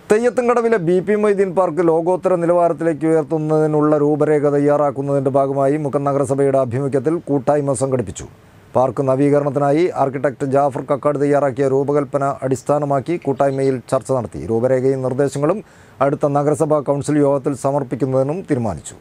തെയ്യത്തുംകടവിലെ B P Moideen park ലോകോത്തര നിലവാരത്തിലേക്ക് ഉയർത്തുന്നതിനുള്ള രൂപരേഖ തയ്യാറാക്കുന്നതിന്റെ ഭാഗമായി മുക്കം നഗരസഭയുടെ ആഭിമുഖ്യത്തിൽ കൂട്ടായ്മ സംഘടിപ്പിച്ചു പാർക്ക് നവീകരണത്തിനായി ആർക്കിടെക്ട് ജാഫർ കക്കാട് തയ്യാറാക്കിയ രൂപകൽപ്പന അടിസ്ഥാനമാക്കി കൂട്ടായ്മയിൽ ചർച്ച നടത്തി രൂപരേഖയും നിർദ്ദേശങ്ങളും അടുത്ത നഗരസഭാ കൗൺസിൽ യോഗത്തിൽ സമർപ്പിക്കുന്നതിനും തീരുമാനിച്ചു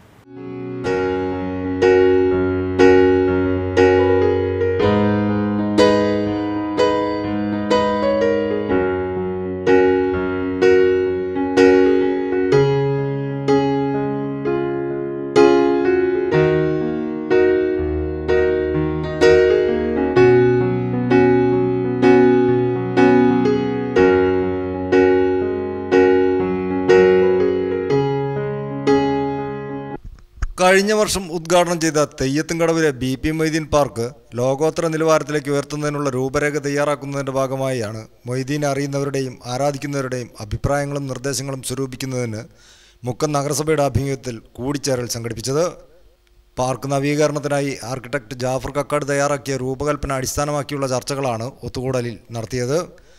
കഴിഞ്ഞ വർഷം ഉദ്ഘാടനം ചെയ്ത തെയ്യത്തുംകടവിലെ ബി പി മൊയ്തീൻ പാർക്ക് ലോകോത്തര നിലവാരത്തിലേക്ക് ഉയർത്തുന്നതിനുള്ള രൂപരേഖ തയ്യാറാക്കുന്നതിന്റെ ഭാഗമായാണ് മൊയ്തീനെ അറിയുന്നവരുടെയും ആരാധിക്കുന്നവരുടെയും അഭിപ്രായങ്ങളും നിർദ്ദേശങ്ങളും സ്വരൂപിക്കുന്നതിന് മുക്കം നഗരസഭയുടെ ആഭിമുഖ്യത്തിൽ കൂടിച്ചേരൽ സംഘടിപ്പിച്ചത് പാർക്ക് നവീകരണത്തിനായി ആർക്കിടെക്ട് ജാഫർ കക്കാട് തയ്യാറാക്കിയ രൂപകൽപ്പന അടിസ്ഥാനമാക്കിയുള്ള ചർച്ചകളാണ് ഒത്തുകൂടലിൽ നടത്തിയത്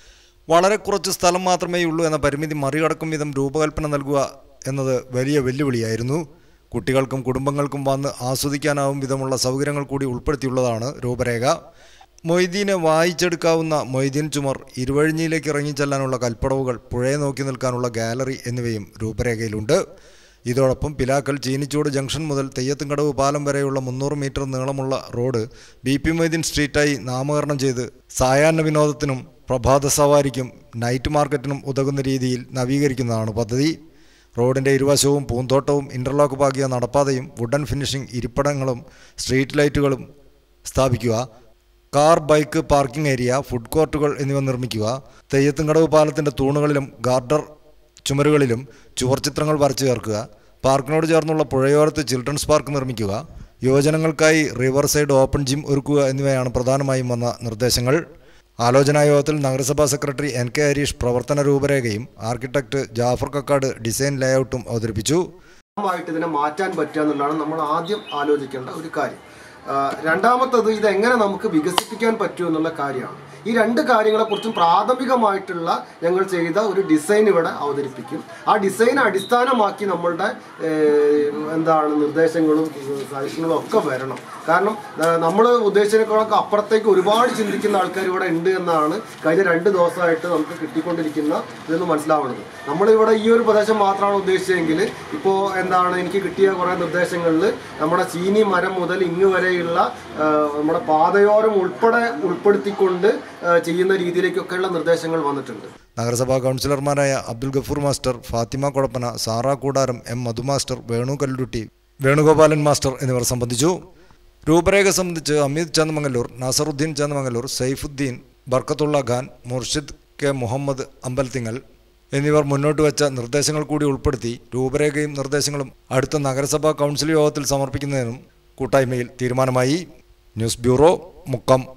വളരെ കുറച്ച് സ്ഥലം മാത്രമേ ഉള്ളൂ എന്ന പരിമിതി മറികടക്കും വിധം രൂപകൽപ്പന നൽകുക എന്നത് വലിയ വെല്ലുവിളിയായിരുന്നു കുട്ടികൾക്കും കുടുംബങ്ങൾക്കും വന്ന് ആസ്വദിക്കാനാവും വിധമുള്ള സൗകര്യങ്ങൾ കൂടി ഉൾപ്പെടുത്തിയുള്ളതാണ് രൂപരേഖ മൊയ്തീനെ വായിച്ചെടുക്കാവുന്ന മൊയ്തീൻ ചുമർ ഇരുവഴിഞ്ഞിയിലേക്ക് ഇറങ്ങിച്ചെല്ലാനുള്ള കൽപ്പടവുകൾ പുഴയെ നോക്കി നിൽക്കാനുള്ള ഗാലറി എന്നിവയും രൂപരേഖയിലുണ്ട് ഇതോടൊപ്പം പിലാക്കൽ ചീനിച്ചോട് ജംഗ്ഷൻ മുതൽ തെയ്യത്തുംകടവ് പാലം വരെയുള്ള മുന്നൂറ് മീറ്റർ നീളമുള്ള റോഡ് ബി പി മൊയ്തീൻ സ്ട്രീറ്റായി നാമകരണം ചെയ്ത് സായാഹ്ന വിനോദത്തിനും പ്രഭാത സവാരിക്കും നൈറ്റ് മാർക്കറ്റിനും ഉതകുന്ന രീതിയിൽ നവീകരിക്കുന്നതാണ് പദ്ധതി റോഡിൻ്റെ ഇരുവശവും പൂന്തോട്ടവും ഇൻ്റർലോക്ക് പാകിയ നടപ്പാതയും വുഡൻ ഫിനിഷിംഗ് ഇരിപ്പിടങ്ങളും സ്ട്രീറ്റ് ലൈറ്റുകളും സ്ഥാപിക്കുക car bike parking area food കോർട്ടുകൾ എന്നിവ നിർമ്മിക്കുക തെയ്യത്തുംകടവ് പാലത്തിൻ്റെ തൂണുകളിലും ഗാർഡർ ചുമരുകളിലും ചുവർച്ചിത്രങ്ങൾ വരച്ചു ചേർക്കുക പാർക്കിനോട് ചേർന്നുള്ള പുഴയോരത്ത് ചിൽഡ്രൻസ് പാർക്ക് നിർമ്മിക്കുക യുവജനങ്ങൾക്കായി റിവർ സൈഡ് ഓപ്പൺ ജിം ഒരുക്കുക എന്നിവയാണ് പ്രധാനമായും വന്ന നിർദ്ദേശങ്ങൾ ആലോചനാ യോഗത്തിൽ നഗരസഭാ സെക്രട്ടറി എൻ കെ ഹരീഷ് പ്രവർത്തന രൂപരേഖയും ആർക്കിടെക്ട് ജാഫർ കക്കാട് ഡിസൈൻ ലേഔട്ടും അവതരിപ്പിച്ചു ആയിട്ട് ഇതിനെ മാറ്റാൻ പറ്റുക എന്നുള്ളതാണ് നമ്മൾ ആദ്യം ആലോചിക്കേണ്ട ഒരു കാര്യം ആ, രണ്ടാമത്തത് ഇതെങ്ങനെ നമുക്ക് വികസിപ്പിക്കാൻ പറ്റും എന്നുള്ള കാര്യമാണ് ഈ രണ്ട് കാര്യങ്ങളെക്കുറിച്ചും പ്രാഥമികമായിട്ടുള്ള ഞങ്ങൾ ചെയ്ത ഒരു ഡിസൈൻ ഇവിടെ അവതരിപ്പിക്കും ആ ഡിസൈൻ അടിസ്ഥാനമാക്കി നമ്മളുടെ ഏഹ്, എന്താണ് നിർദ്ദേശങ്ങളും സജഷനുകളും ഒക്കെ വരണം കാരണം നമ്മൾ ഉദ്ദേശിച്ചതിനേക്കാളൊക്കെ അപ്പുറത്തേക്ക് ഒരുപാട് ചിന്തിക്കുന്ന ആൾക്കാർ ഇവിടെ ഉണ്ട് എന്നാണ് കഴിഞ്ഞ രണ്ട് ദിവസമായിട്ട് നമുക്ക് കിട്ടിക്കൊണ്ടിരിക്കുന്ന ഇതെന്ന് മനസ്സിലാവുന്നത് നമ്മളിവിടെ ഈ ഒരു പ്രദേശം മാത്രമാണ് ഉദ്ദേശിച്ചതെങ്കിൽ ഇപ്പോൾ എന്താണ് എനിക്ക് കിട്ടിയ കുറേ നിർദ്ദേശങ്ങളിൽ നമ്മുടെ ചീനി മരം മുതൽ ഇങ്ങ് വരെയുള്ള ആ, നമ്മുടെ പാതയോരം ഉൾപ്പെടെ ഉൾപ്പെടുത്തിക്കൊണ്ട് ആ, ചെയ്യുന്ന രീതിയിലേക്കൊക്കെയുള്ള നിർദ്ദേശങ്ങൾ വന്നിട്ടുണ്ട് നഗരസഭാ കൗൺസിലർമാരായ Abdul Gafoor master Fathima Kodappana Sara Koodaram M Madhu master Venu Kallutty Venugopalan master എന്നിവർ സംബന്ധിച്ചു രൂപരേഖ സംബന്ധിച്ച് അമീദ് ചന്ദമംഗലൂർ നാസറുദ്ദീൻ ചന്ദമംഗലൂർ സൈഫുദ്ദീൻ ബർക്കത്തുള്ള ഖാൻ മുർഷിദ് കെ മുഹമ്മദ് അമ്പലത്തിങ്ങൽ എന്നിവർ മുന്നോട്ട് വെച്ച നിർദ്ദേശങ്ങൾ കൂടി ഉൾപ്പെടുത്തി രൂപരേഖയും നിർദ്ദേശങ്ങളും അടുത്ത നഗരസഭാ കൗൺസിൽ യോഗത്തിൽ സമർപ്പിക്കുന്നതിനും കൂട്ടായ്മയിൽ തീരുമാനമായി ന്യൂസ് ബ്യൂറോ മുക്കം